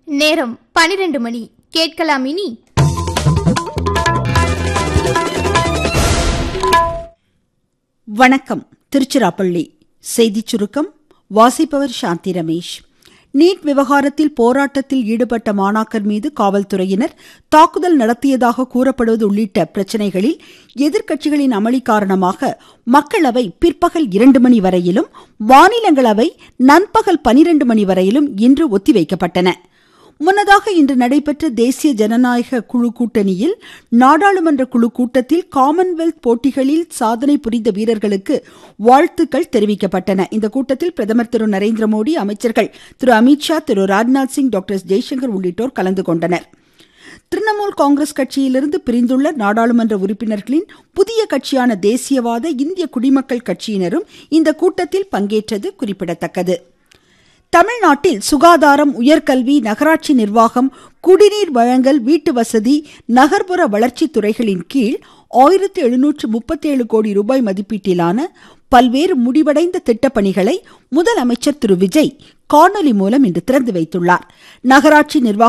நேரம் பனிரெண்டு மணி கேட்கலாம் இனி வணக்கம் திருச்சிராப்பள்ளி செய்திச் சுருக்கம் வாசிப்பவர் சாந்தி ரமேஷ் நீட் விவகாரத்தில் போராட்டத்தில் ஈடுபட்ட மாணாக்கர் மீது காவல்துறையினர் தாக்குதல் நடத்தியதாக கூறப்படுவது உள்ளிட்ட பிரச்சனைகளில் எதிர்க்கட்சிகளின் அமளி காரணமாக மக்களவை பிற்பகல் இரண்டு மணி வரையிலும் மாநிலங்களவை நண்பகல் பனிரெண்டு மணி வரையிலும் இன்று ஒத்திவைக்கப்பட்டன முன்னதாக இன்று நடைபெற்ற தேசிய ஜனநாயக குழு கூட்டணியில் நாடாளுமன்ற குழு கூட்டத்தில் காமன்வெல்த் போட்டிகளில் சாதனை புரிந்த வீரர்களுக்கு வாழ்த்துக்கள் தெரிவிக்கப்பட்டன இந்த கூட்டத்தில் பிரதமர் திரு நரேந்திர மோடி அமைச்சர்கள் திரு அமித்ஷா திரு ராஜ்நாத் சிங் டாக்டர் ஜெய்சங்கர் உள்ளிட்டோர் கலந்து கொண்டனர் திரிணாமுல் காங்கிரஸ் கட்சியிலிருந்து பிரிந்துள்ள நாடாளுமன்ற உறுப்பினர்களின் புதிய கட்சியான தேசியவாத இந்திய குடிமக்கள் கட்சியினரும் இந்த கூட்டத்தில் பங்கேற்றது குறிப்பிடத்தக்கது தமிழ்நாட்டில் சுகாதாரம் உயர்கல்வி நகராட்சி நிர்வாகம் குடிநீர் வழங்கல் வீட்டு வசதி நகர்ப்புற வளர்ச்சி துறைகளின் கீழ் ஆயிரத்தி எழுநூற்று முப்பத்தேழு கோடி ரூபாய் மதிப்பீட்டிலான பல்வேறு முடிவடைந்த திட்டப்பணிகளை முதலமைச்சர் திரு விஜய் காணொலி மூலம் இன்று திறந்து வைத்துள்ளார் நகராட்சி நிர்வாக